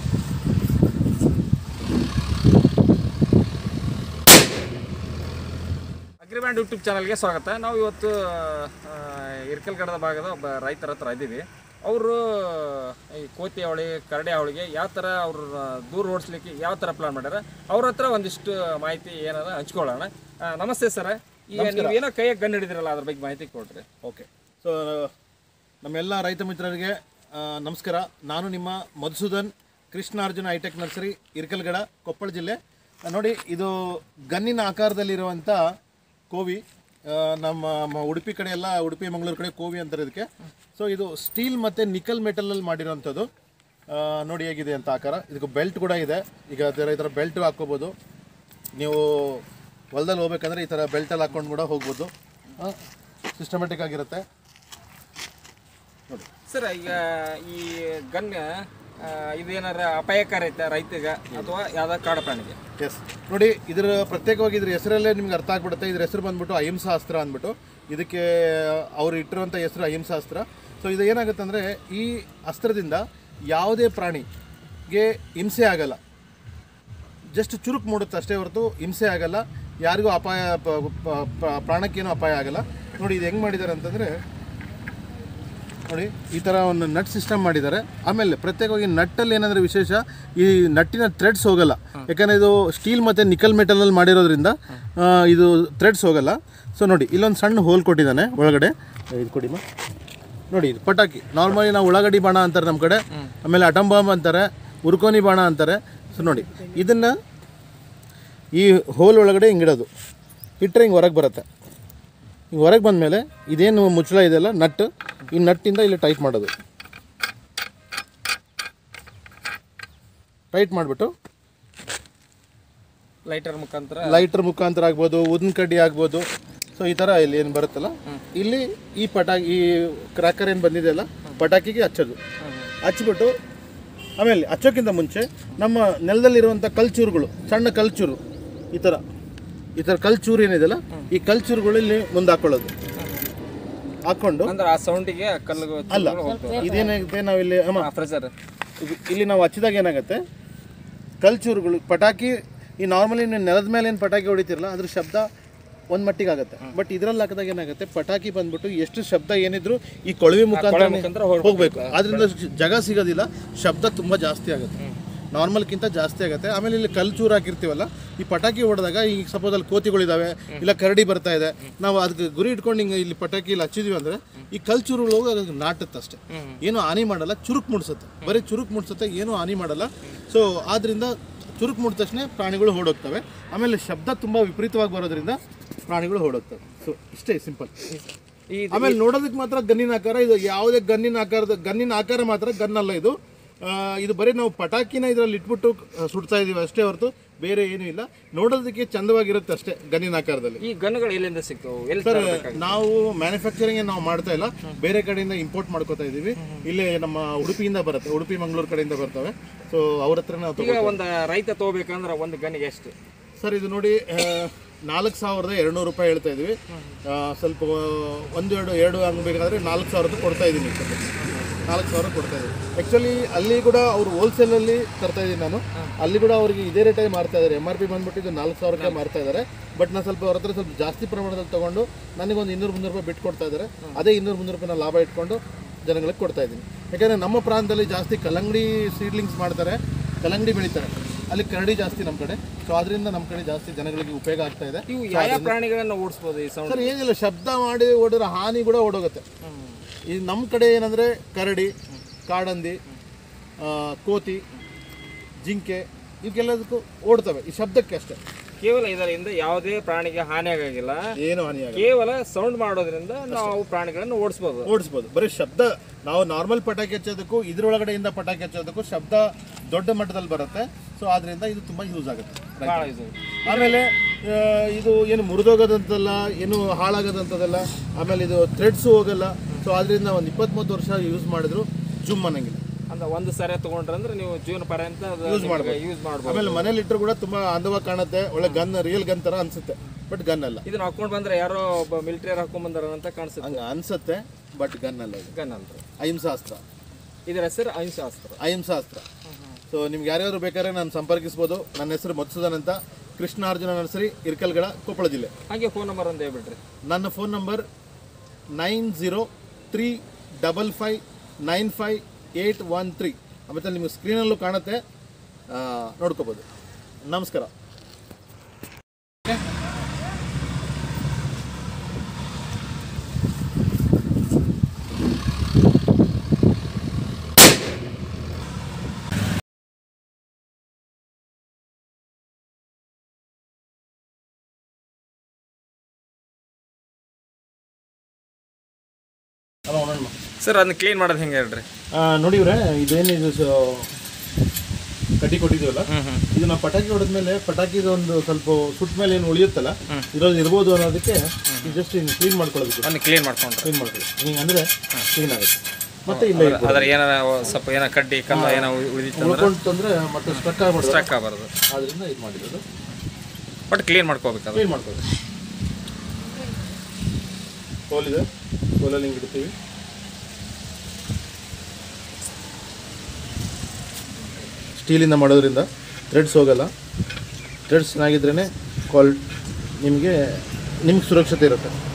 ಅಗ್ರಿಬ್ಯಾಂಡ್ YouTube ಚಾನಲ್ಗೆ ಸ್ವಾಗತ ನಾವು ಇವತ್ತು ಆ, ಇರ್ಕಲ್ಗಡದ ಭಾಗದ ಒಬ್ಬ ರೈತರ ಹತ್ರ ಇದ್ದೀವಿ ಅವರು ಈ ಕೋತಿ ಅವಳಿ ಕರಡಿ ಅವಳಿಗೆ ಯಾವ ಥರ ಅವ್ರ ದೂರ ಓಡಿಸ್ಲಿಕ್ಕೆ ಯಾವ ಥರ ಪ್ಲಾನ್ ಮಾಡ್ಯಾರ ಅವ್ರ ಹತ್ರ ಒಂದಿಷ್ಟು ಮಾಹಿತಿ ಏನಾರ ಹಂಚ್ಕೊಳ್ಳೋಣ ಆ, ನಮಸ್ತೆ ಸರ್ ಈಗ ನೀವು ಏನೋ ಕೈಯಾಗ ಗನ್ ಹಿಡಿದಿರಲ್ಲ ಅದ್ರ ಬಗ್ಗೆ ಮಾಹಿತಿ ಕೊಡ್ರಿ ಓಕೆ ಸೊ ನಮ್ಮೆಲ್ಲ ರೈತ ಮಿತ್ರರಿಗೆ ಆ, ನಮಸ್ಕಾರ ನಾನು ನಿಮ್ಮ ಮಧುಸೂದನ್ ಕೃಷ್ಣಾರ್ಜುನ ಹೈಟೆಕ್ ನರ್ಸರಿ ಇರ್ಕಲ್ಗಡ ಕೊಪ್ಪಳ ಜಿಲ್ಲೆ ಆ, ನೋಡಿ ಇದು ಗನ್ನಿನ ಆಕಾರದಲ್ಲಿರುವಂಥ ಕೋವಿ ಆ, ನಮ್ಮ ಮ- ಉಡುಪಿ ಕಡೆ ಎಲ್ಲ ಉಡುಪಿ ಮಂಗಳೂರು ಕಡೆ ಕೋವಿ ಅಂತಾರೆ ಇದಕ್ಕೆ ಸೊ ಇದು ಸ್ಟೀಲ್ ಮತ್ತು ನಿಕಲ್ ಮೆಟಲಲ್ಲಿ ಮಾಡಿರೋವಂಥದ್ದು ಆ, ನೋಡಿ ಹೇಗಿದೆ ಅಂತ ಆಕಾರ ಇದಕ್ಕೆ ಬೆಲ್ಟ್ ಕೂಡ ಇದೆ ಈಗ ಅದರ ಈ ಥರ ಬೆಲ್ಟ್ ಹಾಕ್ಕೋಬೋದು ನೀವು ಹೊಲದಲ್ಲಿ ಹೋಗ್ಬೇಕಂದ್ರೆ ಈ ಥರ ಬೆಲ್ಟಲ್ಲಿ ಹಾಕ್ಕೊಂಡು ಕೂಡ ಹೋಗ್ಬೋದು ಸಿಸ್ಟಮೆಟಿಕ್ ಆಗಿರುತ್ತೆ ನೋಡಿ ಸರ್ ಈಗ ಈ ಗನ್ ಇದೇನಾರ ಅಪಾಯಕಾರಿ ಐತೆ ರೈತಗೆ ಅಥವಾ ಯಾವ್ದಾರ ಕಾಡು ಪ್ರಾಣಿಗೆ ಎಸ್ ನೋಡಿ ಇದರ ಪ್ರತ್ಯೇಕವಾಗಿ ಇದ್ರ ಹೆಸರಲ್ಲೇ ನಿಮ್ಗೆ ಅರ್ಥ ಆಗ್ಬಿಡುತ್ತೆ ಇದ್ರ ಹೆಸರು ಬಂದ್ಬಿಟ್ಟು ಅಹಿಂಸಾ ಅಸ್ತ್ರ ಅಂದ್ಬಿಟ್ಟು ಇದಕ್ಕೆ ಅವ್ರು ಇಟ್ಟಿರುವಂಥ ಹೆಸರು ಅಹಿಂಸಾ ಅಸ್ತ್ರ ಸೊ ಇದು ಏನಾಗುತ್ತೆ ಅಂದರೆ ಈ ಅಸ್ತ್ರದಿಂದ ಯಾವುದೇ ಪ್ರಾಣಿಗೆ ಹಿಂಸೆ ಆಗಲ್ಲ ಜಸ್ಟ್ ಚುರುಕು ಮೂಡುತ್ತೆ ಅಷ್ಟೇ ಹೊರತು ಹಿಂಸೆ ಆಗಲ್ಲ ಯಾರಿಗೂ ಅಪಾಯ ಪ- ಪ- ಪ- ಪ್ರಾಣಕ್ಕೇನು ಅಪಾಯ ಆಗಲ್ಲ ನೋಡಿ ಇದು ಹೆಂಗೆ ಮಾಡಿದ್ದಾರೆ ಅಂತಂದರೆ ನೋಡಿ ಈ ಥರ ಒಂದು ನಟ್ ಸಿಸ್ಟಮ್ ಮಾಡಿದ್ದಾರೆ ಆಮೇಲೆ ಪ್ರತ್ಯೇಕವಾಗಿ ನಟ್ಟಲ್ಲಿ ಏನಂದರೆ ವಿಶೇಷ ಈ ನಟ್ಟಿನ ಥ್ರೆಡ್ಸ್ ಹೋಗಲ್ಲ ಯಾಕಂದರೆ ಇದು ಸ್ಟೀಲ್ ಮತ್ತು ನಿಕಲ್ ಮೆಟಲಲ್ಲಿ ಮಾಡಿರೋದ್ರಿಂದ ಆ, ಇದು ಥ್ರೆಡ್ಸ್ ಹೋಗಲ್ಲ ಸೊ ನೋಡಿ ಇಲ್ಲೊಂದು ಸಣ್ಣ ಹೋಲ್ ಕೊಟ್ಟಿದ್ದಾನೆ ಒಳಗಡೆ ಇದು ಕೊಡಿಮ ನೋಡಿ ಇದು ಪಟಾಕಿ ನಾರ್ಮಲಿ ನಾವು ಉಳ್ಳಾಗಡ್ಡಿ ಬಾಣ ಅಂತಾರೆ ನಮ್ಮ ಕಡೆ ಆಮೇಲೆ ಅಟಮ್ ಬಾಂಬ್ ಅಂತಾರೆ ಉರ್ಕೋನಿ ಬಾಣ ಅಂತಾರೆ ಸೊ ನೋಡಿ ಇದನ್ನು ಈ ಹೋಲ್ ಒಳಗಡೆ ಹಿಂಗಿಡೋದು ಇಟ್ಟರೆ ಹಿಂಗೆ ಹೊರಗೆ ಬರುತ್ತೆ ಹಿಂಗೆ ಹೊರಗೆ ಬಂದಮೇಲೆ ಇದೇನು ಮುಚ್ಚಳ ಇದೆಯಲ್ಲ ನಟ್ ಈ ನಟ್ಟಿಂದ ಇಲ್ಲಿ ಟೈಟ್ ಮಾಡೋದು ಟೈಟ್ ಮಾಡಿಬಿಟ್ಟು ಲೈಟರ್ ಮುಖಾಂತರ ಲೈಟರ್ ಮುಖಾಂತರ ಆಗ್ಬೋದು ಉದ್ದಿನ ಕಡ್ಡಿ ಆಗ್ಬೋದು ಸೊ ಈ ಥರ ಇಲ್ಲಿ ಏನು ಬರುತ್ತಲ್ಲ ಇಲ್ಲಿ ಈ ಪಟಾಕಿ ಈ ಕ್ರ್ಯಾಕರ್ ಏನು ಬಂದಿದೆಯಲ್ಲ ಪಟಾಕಿಗೆ ಹಚ್ಚೋದು ಹಚ್ಬಿಟ್ಟು ಆಮೇಲೆ ಹಚ್ಚೋಕ್ಕಿಂತ ಮುಂಚೆ ನಮ್ಮ ನೆಲದಲ್ಲಿರುವಂಥ ಕಲ್ಚೂರುಗಳು ಸಣ್ಣ ಕಲ್ಚೂರು ಈ ಥರ ಈ ಥರ ಕಲ್ಚೂರು ಏನಿದೆಯಲ್ಲ ಈ ಕಲ್ಚೂರುಗಳು ಇಲ್ಲಿ ಮುಂದೆ ಹಾಕೊಳ್ಳೋದು ಹಾಕ್ಕೊಂಡು ಅಂದ್ರೆ ಆ ಸೌಂಡಿಗೆ ಕಲ್ಲು ಅಲ್ಲ ಇದೇನಾಗುತ್ತೆ ನಾವಿಲ್ಲಿ ಅಮ್ಮ ಪ್ರೆಷರ್ ಇದು- ಇಲ್ಲಿ ನಾವು ಹಚ್ಚಿದಾಗ ಏನಾಗುತ್ತೆ ಕಲ್ಚೂರುಗಳು ಪಟಾಕಿ ಈ ನಾರ್ಮಲಿ ನೀವು ನೆಲದ ಮೇಲೆ ಏನು ಪಟಾಕಿ ಹೊಡಿತಿರಲ್ಲ ಅದ್ರ ಶಬ್ದ ಒಂದು ಮಟ್ಟಿಗೆ ಆಗುತ್ತೆ ಬಟ್ ಇದ್ರಲ್ಲಿ ಹಾಕಿದಾಗ ಏನಾಗುತ್ತೆ ಪಟಾಕಿ ಬಂದ್ಬಿಟ್ಟು ಎಷ್ಟು ಶಬ್ದ ಏನಿದ್ರು ಈ ಕೊಳವೆ ಮುಖಾಂತರ ಮುಖಾಂತರ ಹೊರಡ್- ಹೋಗ್ಬೇಕು ಅದರಿಂದ ಜಾಗ ಸಿಗೋದಿಲ್ಲ ಶಬ್ದ ತುಂಬ ಜಾಸ್ತಿ ಆಗುತ್ತೆ ನಾರ್ಮಲ್ಗಿಂತ ಜಾಸ್ತಿ ಆಗುತ್ತೆ ಆಮೇಲೆ ಇಲ್ಲಿ ಕಲ್ಚೂರು ಹಾಕಿರ್ತೀವಲ್ಲ ಈ ಪಟಾಕಿ ಹೊಡೆದಾಗ ಈಗ ಸಪೋಸ್ ಅಲ್ಲಿ ಕೋತಿಗಳಿದಾವೆ ಇಲ್ಲ ಕರಡಿ ಬರ್ತಾ ಇದೆ ನಾವು ಅದಕ್ಕೆ ಗುರಿ ಇಟ್ಕೊಂಡು ಹಿಂಗೆ ಇಲ್ಲಿ ಪಟಾಕಿ ಇಲ್ಲಿ ಹಚ್ಚಿದ್ವಿ ಅಂದ್ರೆ ಈ ಕಲ್ಚೂರುಗಳು ಹೋಗಿ ಅದಕ್ಕೆ ನಾಟುತ್ತೆ ಅಷ್ಟೇ ಏನು ಹಾನಿ ಮಾಡಲ್ಲ ಚುರುಕು ಮುಡ್ಸುತ್ತೆ ಬರೀ ಚುರುಕು ಮುಡ್ಸುತ್ತೆ ಏನು ಹಾನಿ ಮಾಡಲ್ಲ ಸೊ ಆದ್ರಿಂದ ಚುರುಕು ಮುಡಿದ ತಕ್ಷಣ ಪ್ರಾಣಿಗಳು ಓಡೋಗ್ತವೆ ಆಮೇಲೆ ಶಬ್ದ ತುಂಬ ವಿಪರೀತವಾಗಿ ಬರೋದ್ರಿಂದ ಪ್ರಾಣಿಗಳು ಓಡೋಗ್ತವೆ ಸೊ ಇಷ್ಟೇ ಸಿಂಪಲ್ ಈ ಆಮೇಲೆ ನೋಡೋದಕ್ಕೆ ಮಾತ್ರ ಗನ್ನಿನ ಆಕಾರ ಇದು ಯಾವುದೇ ಗನ್ನಿನ ಆಕಾರದ ಗನ್ನಿನ ಆಕಾರ ಮಾತ್ರ ಗನ್ ಅಲ್ಲ ಇದು ಆ, ಇದು ಬರೀ ನಾವು ಪಟಾಕಿನ ಇದರಲ್ಲಿ ಇಟ್ಬಿಟ್ಟು ಆ, ಸುಡ್ತಾ ಇದೀವಿ ಅಷ್ಟೇ ಹೊರತು ಬೇರೆ ಏನೂ ಇಲ್ಲ ನೋಡೋದಕ್ಕೆ ಚಂದವಾಗಿರುತ್ತೆ ಅಷ್ಟೇ ಗನ್ನಿನ ಆಕಾರದಲ್ಲಿ ಈ ಗನ್ಗಳು ಎಲ್ಲಿಂದ ಸಿಗ್ತವು ಎಲ್ಲಿ ಸರ್ ನಾವು ಮ್ಯಾನುಫ್ಯಾಕ್ಚರಿಂಗ್ ನಾವು ಮಾಡ್ತಾ ಇಲ್ಲ ಬೇರೆ ಕಡೆಯಿಂದ ಇಂಪೋರ್ಟ್ ಮಾಡ್ಕೋತಾ ಇದೀವಿ ಇಲ್ಲೇ ನಮ್ಮ ಉಡುಪಿಯಿಂದ ಬರುತ್ತೆ ಉಡುಪಿ ಮಂಗಳೂರು ಕಡೆಯಿಂದ ಬರ್ತವೆ ಸೊ ಅವ್ರ ಹತ್ರ ನಾವು ಈಗ ಒಂದು ರೈತ ತಗೋಬೇಕಂದ್ರೆ ಒಂದು ಗನ್ನಿಗೆ ಎಷ್ಟು ಸರ್ ಇದು ನೋಡಿ ನಾಲ್ಕು ಸಾವಿರದ ಎರಡುನೂರು ರೂಪಾಯಿ ಹೇಳ್ತಾ ಇದ್ವಿ ಆ, ಸ್ವಲ್ಪ ಒಂದು ಎರಡು ಎರಡು ಹಂಗೆ ಬೇಕಾದರೆ ನಾಲ್ಕು ಸಾವಿರದ ಕೊಡ್ತಾ ಇದ್ದೀನಿ ನಾಲ್ಕು ಸಾವಿರ ಕೊಡ್ತಾ ಇದ್ದೀನಿ ಆ್ಯಕ್ಚುಲಿ ಅಲ್ಲಿ ಕೂಡ ಅವರು ಹೋಲ್ಸೇಲಲ್ಲಿ ತರ್ತಾ ಇದ್ದೀನಿ ನಾನು ಅಲ್ಲಿ ಕೂಡ ಅವರಿಗೆ ಇದೇ ರೇಟಾಗಿ ಮಾರ್ತಾ ಇದ್ದಾರೆ ಎಮ್ ಆರ್ ಪಿ ಬಂದ್ಬಿಟ್ಟು ಇದು ನಾಲ್ಕು ಸಾವಿರಕ್ಕೆ ಮಾರ್ತಾ ಇದ್ದಾರೆ ಬಟ್ ನಾನು ಸ್ವಲ್ಪ ಅವ್ರ ಹತ್ರ ಸ್ವಲ್ಪ ಜಾಸ್ತಿ ಪ್ರಮಾಣದಲ್ಲಿ ತೊಗೊಂಡು ನನಗೊಂದು ಇನ್ನೂರು ಮುನ್ನೂರು ರೂಪಾಯಿ ಬಿಟ್ಟು ಕೊಡ್ತಾ ಇದ್ದಾರೆ ಅದೇ ಇನ್ನೂರು ಮುನ್ನೂರು ರೂಪಾಯಿ ನಾನು ಲಾಭ ಇಟ್ಕೊಂಡು ಜನಗಳಿಗೆ ಕೊಡ್ತಾ ಇದ್ದೀನಿ ಯಾಕಂದರೆ ನಮ್ಮ ಪ್ರಾಂತದಲ್ಲಿ ಜಾಸ್ತಿ ಕಲ್ಲಂಗಡಿ ಸೀಡ್ಲಿಂಗ್ಸ್ ಮಾಡ್ತಾರೆ ಕಲ್ಲಂಗಡಿ ಬೆಳೀತಾರೆ ಅಲ್ಲಿ ಕರಡಿ ಜಾಸ್ತಿ ನಮ್ಮ ಕಡೆ ಸೊ ಅದರಿಂದ ನಮ್ಮ ಕಡೆ ಜಾಸ್ತಿ ಜನಗಳಿಗೆ ಉಪಯೋಗ ಆಗ್ತಾ ಇದೆ ಇವು ಯಾವ ಪ್ರಾಣಿಗಳನ್ನ ಓಡಿಸ್ಬೋದು ಈ ಸೌಂಡ್ ಸರ್ ಏನಿಲ್ಲ ಶಬ್ದ ಮಾಡಿ ಓಡಿದ್ರೆ ಹಾನಿ ಕೂಡ ಓಡೋಗುತ್ತೆ ಈ ನಮ್ಮ ಕಡೆ ಏನಂದರೆ ಕರಡಿ ಕಾಡಂದಿ ಆ, ಕೋತಿ ಜಿಂಕೆ ಇವಕ್ಕೆಲ್ಲದಕ್ಕೂ ಓಡ್ತವೆ ಈ ಶಬ್ದಕ್ಕೆ ಅಷ್ಟೇ ಕೇವಲ ಇದರಿಂದ ಯಾವುದೇ ಪ್ರಾಣಿಗೆ ಹಾನಿ ಆಗಾಗಿಲ್ಲ ಏನು ಹಾನಿ ಆಗಲ್ಲ ಕೇವಲ ಸೌಂಡ್ ಮಾಡೋದ್ರಿಂದ ನಾವು ಪ್ರಾಣಿಗಳನ್ನು ಓಡಿಸ್ಬೋದು ಓಡಿಸ್ಬೋದು ಬರೀ ಶಬ್ದ ನಾವು ನಾರ್ಮಲ್ ಪಟಾಕಿ ಹಚ್ಚೋದಕ್ಕೂ ಇದ್ರೊಳಗಡೆಯಿಂದ ಪಟಾಕಿ ಹಚ್ಚೋದಕ್ಕೂ ಶಬ್ದ ದೊಡ್ಡ ಮಟ್ಟದಲ್ಲಿ ಬರುತ್ತೆ ಸೊ ಆದ್ರಿಂದ ಇದು ತುಂಬ ಯೂಸ್ ಆಗುತ್ತೆ ಭಾಳ ಇದು ಆಮೇಲೆ ಆ, ಇದು ಏನು ಮುರಿದೋಗೋದಂತಲ್ಲ ಏನು ಹಾಳಾಗೋದಂಥದ್ದಲ್ಲ ಆಮೇಲೆ ಇದು ಥ್ರೆಡ್ಸ್ ಹೋಗಲ್ಲ ಸೊ ಅದರಿಂದ ಒಂದು ಇಪ್ಪತ್ತ್ಮೂವತ್ತು ವರ್ಷ ಯೂಸ್ ಮಾಡಿದ್ರು ಜುಮ್ ಅನ್ನಂಗಿಲ್ಲ ಅಂದ್ರೆ ಒಂದು ಸರಿ ತಗೊಂಡ್ರೆ ಅಂದ್ರೆ ನೀವು ಜೀವನ ಪರ್ಯಂತ ಯೂಸ್ ಮಾಡ್ಬೋದು ಯೂಸ್ ಮಾಡ್ಬೋದು ಆಮೇಲೆ ಮನೇಲಿ ಇಟ್ಟರು ಕೂಡ ತುಂಬ ಅಂದವಾಗಿ ಕಾಣುತ್ತೆ ಒಳ್ಳೆ ಗನ್ ರಿಯಲ್ ಗನ್ ಥರ ಅನ್ಸುತ್ತೆ ಬಟ್ ಗನ್ ಅಲ್ಲ ಇದನ್ನ ಹಾಕೊಂಡ್ ಬಂದ್ರೆ ಯಾರೋ ಒಬ್ಬ ಮಿಲಿಟರಿ ಹಾಕೊಂಡ್ ಬಂದಾರ ಅಂತ ಕಾಣಿಸುತ್ತೆ ಹಂಗೆ ಅನ್ಸುತ್ತೆ ಬಟ್ ಗನ್ ಅಲ್ಲ ಇದು ಗನ್ ಅಂತ ಅಹಿಂಸಾಸ್ತ್ರ ಇದರ ಹೆಸರು ಅಹಿಂಸಾಸ್ತ್ರ ಅಹಿಂಸಾಸ್ತ್ರ ಸೊ ನಿಮ್ಗೆ ಯಾರ್ಯಾರು ಬೇಕಾದ್ರೆ ನಾನು ಸಂಪರ್ಕಿಸ್ಬೋದು ನನ್ನ ಹೆಸರು ಮತ್ಸುದನ್ ಅಂತ ಕೃಷ್ಣಾರ್ಜುನ ನರ್ಸರಿ ಇರ್ಕಲ್ಗಡ ಕೊಪ್ಪಳ ಜಿಲ್ಲೆ ಹಾಗೆ ಫೋನ್ ನಂಬರ್ ಒಂದು ಹೇಳ್ಬಿಡ್ರಿ ನನ್ನ phone number nine zero three double five nine five eight one three ಆಮೇಲೆ ನಿಮಗೆ ಸ್ಕ್ರೀನಲ್ಲೂ ಕಾಣುತ್ತೆ ಆ, ನೋಡ್ಕೋಬೋದು ನಮಸ್ಕಾರ ಹಲೋ ನೋಡೋಣ ಸರ್ ಅದನ್ನ ಕ್ಲೀನ್ ಮಾಡೋದು ಹೆಂಗೆ ಹೇಳ್ರಿ ನೋಡಿ ಇವ್ರೆ ಇದೇನಿದು ಕಟ್ಟಿ ಕೊಟ್ಟಿದ್ದೀವಲ್ಲ ಹ್ಞೂ ಹ್ಞೂ ಇದನ್ನ ಪಟಾಕಿ ಹೊಡೆದ್ಮೇಲೆ ಪಟಾಕಿದು ಒಂದು ಸ್ವಲ್ಪ ಸುಟ್ಟ ಮೇಲೆ ಏನು ಉಳಿಯುತ್ತಲ್ಲ ಇರೋದು ಇರ್ಬೋದು ಅನ್ನೋದಕ್ಕೆ ಜಸ್ಟ್ ಹಿಂಗೆ ಕ್ಲೀನ್ ಮಾಡ್ಕೊಳ್ಳೋದಕ್ಕೆ ಅದನ್ನ ಕ್ಲೀನ್ ಮಾಡ್ಕೊಂಡ್ರೆ ಕ್ಲೀನ್ ಮಾಡ್ಕೊಳ್ಳಿ ಹಿಂಗೆ ಅಂದರೆ ಕ್ಲೀನ್ ಆಗುತ್ತೆ ಮತ್ತೆ ಇಲ್ಲ ಅದ್ರ ಏನಾರ ಸ್ವಲ್ಪ ಏನೋ ಕಡ್ಡಿ ಕಲ್ಲ ಏನೋ ಉಳಿದಿತ್ತು ಅಂದ್ರೆ ಉಳ್ಕೊಂಡು ಅಂದ್ರೆ ಮತ್ತೆ ಸ್ಟ್ರಕ್ ಆಗ್ಬಾರ್ದು ಸ್ಟ್ರಕ್ ಆಗಬಾರ್ದು ಆದ್ರಿಂದ ಇದು ಮಾಡಿರೋದು ಬಟ್ ಕ್ಲೀನ್ ಮಾಡ್ಕೋಬೇಕು ಅದು ಕ್ಲೀನ್ ಮಾಡ್ಕೊಳ್ಳಿ ಕೋಲಿದೆ ಕೋಲಲ್ಲಿ ಹಿಂಗೆ ಇಡ್ತೀವಿ ಸ್ಟೀಲಿಂದ ಮಾಡೋದ್ರಿಂದ ಥ್ರೆಡ್ಸ್ ಹೋಗಲ್ಲ ಥ್ರೆಡ್ಸ್ ಚೆನ್ನಾಗಿದ್ರೇ ಕಾಲ್ ನಿಮಗೆ ನಿಮ್ಗೆ ಸುರಕ್ಷತೆ ಇರುತ್ತೆ